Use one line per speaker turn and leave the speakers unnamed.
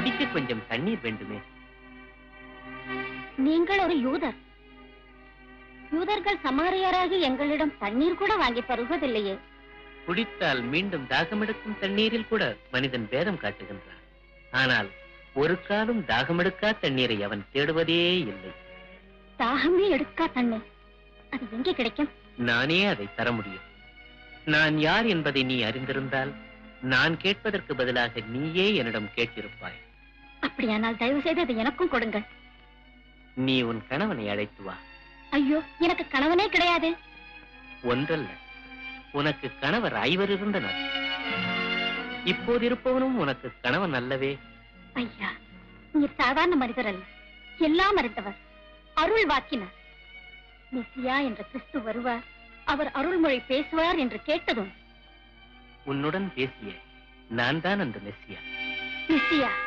குடிக்க கொஞ்சம் தண்ணீர் வேண்டுமே
நீங்கள் ஒரு யூதர் யூதர்கள் சமாரியராகி எங்களிடம் தண்ணீர் கூட வாங்கி பருகுவதில்லையே
குடித்தால் மீண்டும் தாகமெடுக்கும் தண்ணீரில் கூட மனிதன் பேதம் காட்டுகின்றான் ஆனால் ஒரு காலம் தாகமெடுக்கா தண்ணீரை அவன் தேடுவதே இல்லை
தாகமே எடுக்கா தண்ணீர் அது எங்கே கிடைக்கும்
நானே அதை தர முடியும் நான் யார் என்பதை நீ அறிந்திருந்தால் நான் கேட்பதற்கு பதிலாக நீயே என்னிடம் கேட்டிருப்பாய்
அப்படியானால் தயவு செய்து அதை எனக்கும் கொடுங்கள்
நீ உன் கணவனை அழைத்து வா
ஐயோ எனக்கு கணவனே கிடையாது
ஒன்றல்ல உனக்கு கணவர் ஐவர் இருந்தனர் இப்போது இருப்பவனும் உனக்கு கணவன் அல்லவே
ஐயா நீர் சாதாரண மனிதர் அல்ல எல்லாம் அறிந்தவர் அருள் வாக்கினார் மெசியா என்ற கிறிஸ்து வருவார் அவர் அருள்மொழி பேசுவார் என்று கேட்டதும்
உன்னுடன் பேசிய நான் தான் அந்த மெஸ்ஸியா
மெசியா